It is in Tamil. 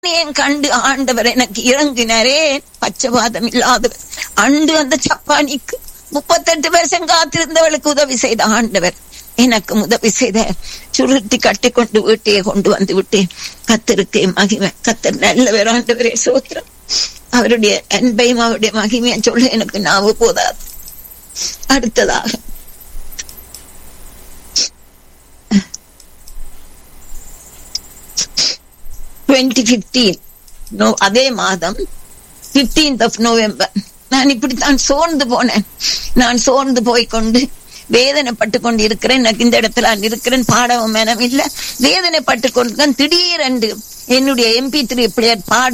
என் கண்டு ஆண்டவர் எனக்கு இறங்கினாரே பச்சவாதம் இல்லாதவர் அண்டு அந்த சப்பானிக்கு முப்பத்தெட்டு வருஷம் காத்திருந்தவளுக்கு உதவி செய்த ஆண்டவர் எனக்கு உதவி செய்த சுருட்டி கட்டி கொண்டு வீட்டையே கொண்டு வந்து விட்டேன் கத்தருக்கு மகிமை கத்தர் நல்லவர் ஆண்டவரே சோத்திரம் அவருடைய அன்பையும் அவருடைய மகிமையை சொல்ல எனக்கு நாவு போதாது அடுத்ததாக டுவெண்ட்டி பிப்டீன் நோ அதே மாதம் பிப்டீன்த் ஆஃப் நவம்பர் நான் இப்படித்தான் சோர்ந்து போனேன் நான் சோர்ந்து போய்கொண்டு வேதனைப்பட்டு கொண்டு இருக்கிறேன் எனக்கு இந்த இடத்துல நான் இருக்கிறேன் பாடவும் மனம் இல்ல வேதனைப்பட்டு கொண்டு திடீரென்று என்னுடைய எம்பி த்ரீ பிளேயர் பாடு